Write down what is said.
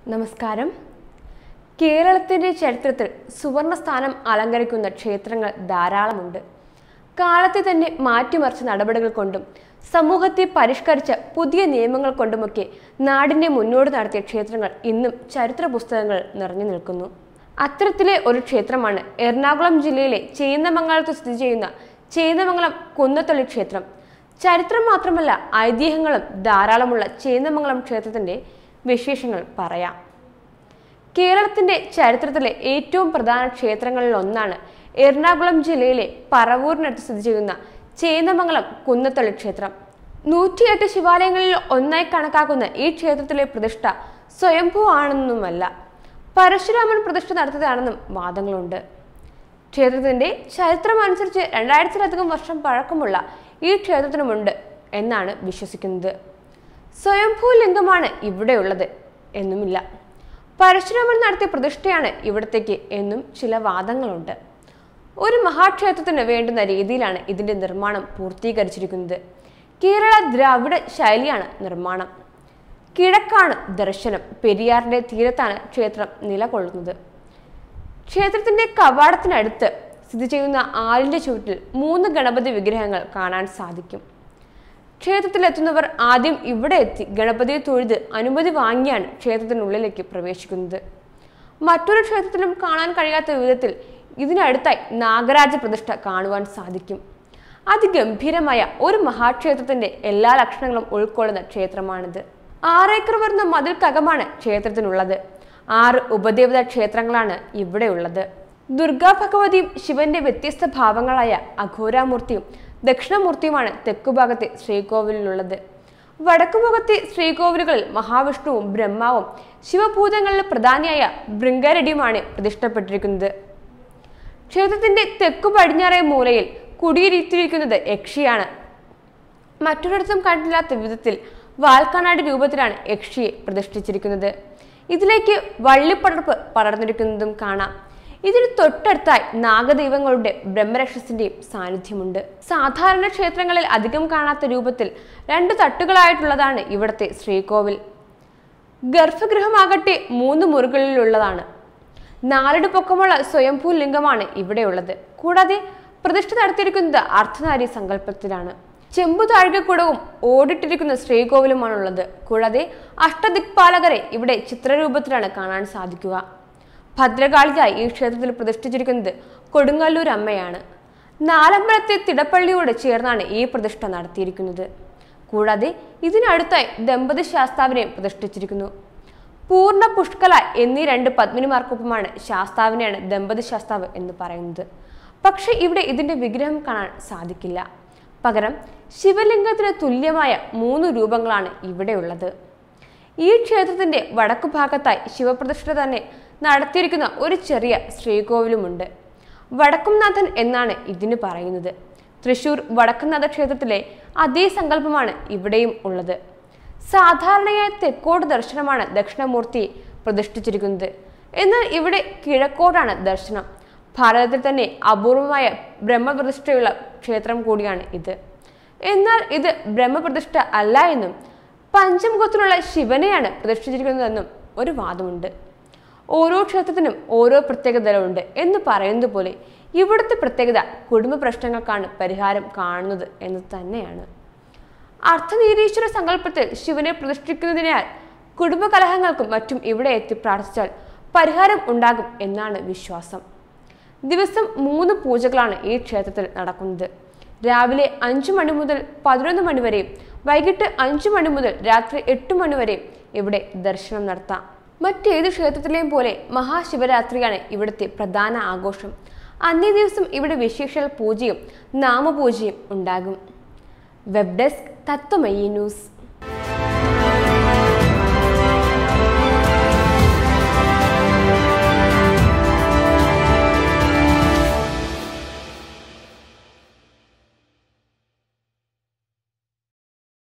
നമസ്കാരം കേരളത്തിൻ്റെ ചരിത്രത്തിൽ സുവർണ സ്ഥാനം അലങ്കരിക്കുന്ന ക്ഷേത്രങ്ങൾ ധാരാളമുണ്ട് കാലത്തെ തന്നെ മാറ്റിമറിച്ച നടപടികൾ കൊണ്ടും സമൂഹത്തെ പരിഷ്കരിച്ച പുതിയ നിയമങ്ങൾ കൊണ്ടുമൊക്കെ നാടിൻ്റെ മുന്നോട്ട് നടത്തിയ ക്ഷേത്രങ്ങൾ ഇന്നും ചരിത്ര പുസ്തകങ്ങൾ നിറഞ്ഞു നിൽക്കുന്നു അത്തരത്തിലെ ഒരു ക്ഷേത്രമാണ് എറണാകുളം ജില്ലയിലെ ചേന്നമംഗലത്ത് സ്ഥിതി ചെയ്യുന്ന ചേന്നമംഗലം കുന്നത്തള്ളി ക്ഷേത്രം ചരിത്രം മാത്രമല്ല ഐതിഹ്യങ്ങളും ധാരാളമുള്ള ചേന്നമംഗലം ക്ഷേത്രത്തിന്റെ വിശേഷങ്ങൾ പറയാം കേരളത്തിന്റെ ചരിത്രത്തിലെ ഏറ്റവും പ്രധാന ക്ഷേത്രങ്ങളിൽ ഒന്നാണ് എറണാകുളം ജില്ലയിലെ പറവൂരിനടുത്ത് സ്ഥിതി ചെയ്യുന്ന ചേന്നമംഗലം കുന്നത്തള്ളി ക്ഷേത്രം നൂറ്റിയെട്ട് ശിവാലയങ്ങളിൽ ഒന്നായി കണക്കാക്കുന്ന ഈ ക്ഷേത്രത്തിലെ പ്രതിഷ്ഠ സ്വയംഭൂ ആണെന്നുമല്ല പരശുരാമൻ പ്രതിഷ്ഠ നടത്തിയതാണെന്നും വാദങ്ങളുണ്ട് ക്ഷേത്രത്തിന്റെ ചരിത്രം അനുസരിച്ച് രണ്ടായിരത്തിലധികം വർഷം പഴക്കമുള്ള ഈ ക്ഷേത്രത്തിനുമുണ്ട് എന്നാണ് വിശ്വസിക്കുന്നത് സ്വയംഭൂ ലിംഗമാണ് ഇവിടെയുള്ളത് എന്നുമില്ല പരശുരാമൻ നടത്തിയ പ്രതിഷ്ഠയാണ് ഇവിടത്തേക്ക് എന്നും ചില വാദങ്ങളുണ്ട് ഒരു മഹാക്ഷേത്രത്തിന് വേണ്ടുന്ന രീതിയിലാണ് ഇതിന്റെ നിർമ്മാണം പൂർത്തീകരിച്ചിരിക്കുന്നത് കേരള ദ്രാവിഡ ശൈലിയാണ് നിർമ്മാണം കിഴക്കാണ് ദർശനം പെരിയാറിന്റെ തീരത്താണ് ക്ഷേത്രം നിലകൊള്ളുന്നത് ക്ഷേത്രത്തിന്റെ കവാടത്തിനടുത്ത് സ്ഥിതി ചെയ്യുന്ന ആലിന്റെ ചുവട്ടിൽ മൂന്ന് ഗണപതി വിഗ്രഹങ്ങൾ കാണാൻ സാധിക്കും ക്ഷേത്രത്തിലെത്തുന്നവർ ആദ്യം ഇവിടെ എത്തി ഗണപതിയെ തൊഴുത് അനുമതി വാങ്ങിയാണ് ക്ഷേത്രത്തിനുള്ളിലേക്ക് പ്രവേശിക്കുന്നത് മറ്റൊരു ക്ഷേത്രത്തിലും കാണാൻ കഴിയാത്ത വിധത്തിൽ ഇതിനടുത്തായി നാഗരാജ പ്രതിഷ്ഠ കാണുവാൻ സാധിക്കും അതിഗംഭീരമായ ഒരു മഹാക്ഷേത്രത്തിന്റെ എല്ലാ ലക്ഷണങ്ങളും ഉൾക്കൊള്ളുന്ന ക്ഷേത്രമാണിത് ആറേക്കർ വരുന്ന മതിൽക്കകമാണ് ക്ഷേത്രത്തിനുള്ളത് ആറ് ഉപദേവതാ ക്ഷേത്രങ്ങളാണ് ഇവിടെയുള്ളത് ദുർഗാ ഭഗവതിയും ശിവന്റെ വ്യത്യസ്ത ഭാവങ്ങളായ അഘോരാമൂർത്തിയും ദക്ഷിണമൂർത്തിയുമാണ് തെക്കുഭാഗത്തെ ശ്രീകോവിലിലുള്ളത് വടക്കുഭാഗത്തെ ശ്രീകോവിലുകളിൽ മഹാവിഷ്ണുവും ബ്രഹ്മാവും ശിവഭൂതങ്ങളിൽ പ്രധാനിയായ ബൃങ്കരടിയുമാണ് പ്രതിഷ്ഠപ്പെട്ടിരിക്കുന്നത് ക്ഷേത്രത്തിന്റെ തെക്കു പടിഞ്ഞാറേ മൂലയിൽ കുടിയിരുത്തിയിരിക്കുന്നത് യക്ഷിയാണ് മറ്റൊരിടത്തും കണ്ടില്ലാത്ത വിധത്തിൽ വാൽക്കണ്ണാടി രൂപത്തിലാണ് യക്ഷിയെ പ്രതിഷ്ഠിച്ചിരിക്കുന്നത് ഇതിലേക്ക് വള്ളിപ്പടർപ്പ് പടർന്നിരിക്കുന്നതും കാണാം ഇതിന് തൊട്ടടുത്തായി നാഗദൈവങ്ങളുടെ ബ്രഹ്മരക്ഷസിന്റെയും സാന്നിധ്യമുണ്ട് സാധാരണ ക്ഷേത്രങ്ങളിൽ അധികം കാണാത്ത രൂപത്തിൽ രണ്ട് തട്ടുകളായിട്ടുള്ളതാണ് ഇവിടുത്തെ ശ്രീകോവിൽ ഗർഭഗൃഹമാകട്ടെ മൂന്ന് മുറികളിലുള്ളതാണ് നാലടി പൊക്കമുള്ള സ്വയംഭൂ ലിംഗമാണ് ഇവിടെയുള്ളത് കൂടാതെ പ്രതിഷ്ഠ നടത്തിയിരിക്കുന്നത് അർദ്ധനാരി സങ്കല്പത്തിലാണ് ചെമ്പു താഴികക്കുടവും ഓടിട്ടിരിക്കുന്ന ശ്രീകോവിലുമാണുള്ളത് കൂടാതെ അഷ്ടദിക്പാലകരെ ഇവിടെ ചിത്രരൂപത്തിലാണ് കാണാൻ സാധിക്കുക ഭദ്രകാളിയായി ഈ ക്ഷേത്രത്തിൽ പ്രതിഷ്ഠിച്ചിരിക്കുന്നത് കൊടുങ്ങല്ലൂർ അമ്മയാണ് നാലമ്പലത്തെ തിടപ്പള്ളിയോട് ചേർന്നാണ് ഈ പ്രതിഷ്ഠ നടത്തിയിരിക്കുന്നത് കൂടാതെ ഇതിനടുത്തായി ദമ്പതി ശാസ്താവിനെ പ്രതിഷ്ഠിച്ചിരിക്കുന്നു പൂർണ്ണ പുഷ്കല എന്നീ രണ്ട് പത്മിനിമാർക്കൊപ്പമാണ് ശാസ്താവിനെയാണ് ദമ്പതി ശാസ്താവ് എന്ന് പറയുന്നത് പക്ഷെ ഇവിടെ ഇതിന്റെ വിഗ്രഹം കാണാൻ സാധിക്കില്ല പകരം ശിവലിംഗത്തിന് തുല്യമായ മൂന്ന് രൂപങ്ങളാണ് ഇവിടെയുള്ളത് ഈ ക്ഷേത്രത്തിന്റെ വടക്കു ഭാഗത്തായി ശിവപ്രതിഷ്ഠ തന്നെ നടത്തിയിരിക്കുന്ന ഒരു ചെറിയ ശ്രീകോവിലുമുണ്ട് വടക്കുംനാഥൻ എന്നാണ് ഇതിന് പറയുന്നത് തൃശൂർ വടക്കുംനാഥ ക്ഷേത്രത്തിലെ അതേ സങ്കല്പമാണ് ഇവിടെയും ഉള്ളത് സാധാരണയായി തെക്കോട്ട് ദർശനമാണ് ദക്ഷിണമൂർത്തി പ്രതിഷ്ഠിച്ചിരിക്കുന്നത് എന്നാൽ ഇവിടെ കിഴക്കോട്ടാണ് ദർശനം ഭാരതത്തിൽ തന്നെ അപൂർവമായ ബ്രഹ്മപ്രതിഷ്ഠയുള്ള ക്ഷേത്രം കൂടിയാണ് ഇത് എന്നാൽ ഇത് ബ്രഹ്മപ്രതിഷ്ഠ അല്ല എന്നും പഞ്ചമുഖത്തിലുള്ള ശിവനെയാണ് പ്രതിഷ്ഠിച്ചിരിക്കുന്നതെന്നും ഒരു വാദമുണ്ട് ഓരോ ക്ഷേത്രത്തിനും ഓരോ പ്രത്യേകതകളുണ്ട് എന്ന് പറയുന്നത് പോലെ ഇവിടുത്തെ പ്രത്യേകത കുടുംബ പ്രശ്നങ്ങൾക്കാണ് പരിഹാരം കാണുന്നത് എന്ന് തന്നെയാണ് അർത്ഥനീരീശ്വര സങ്കല്പത്തിൽ ശിവനെ പ്രതിഷ്ഠിക്കുന്നതിനാൽ കുടുംബകലഹങ്ങൾക്കും മറ്റും ഇവിടെ എത്തി പ്രാർത്ഥിച്ചാൽ പരിഹാരം ഉണ്ടാകും എന്നാണ് വിശ്വാസം ദിവസം മൂന്ന് പൂജകളാണ് ഈ ക്ഷേത്രത്തിൽ നടക്കുന്നത് രാവിലെ അഞ്ചു മണി മുതൽ പതിനൊന്ന് മണി വരെയും വൈകിട്ട് അഞ്ചു മണി മുതൽ രാത്രി എട്ട് മണി വരെയും ഇവിടെ ദർശനം നടത്താം മറ്റേത് ക്ഷേത്രത്തിലെയും പോലെ മഹാശിവരാത്രിയാണ് ഇവിടുത്തെ പ്രധാന ആഘോഷം അന്നേ ദിവസം ഇവിടെ വിശേഷ പൂജയും നാമപൂജയും ഉണ്ടാകും വെബ് ഡെസ്ക് തത്വമയി ന്യൂസ്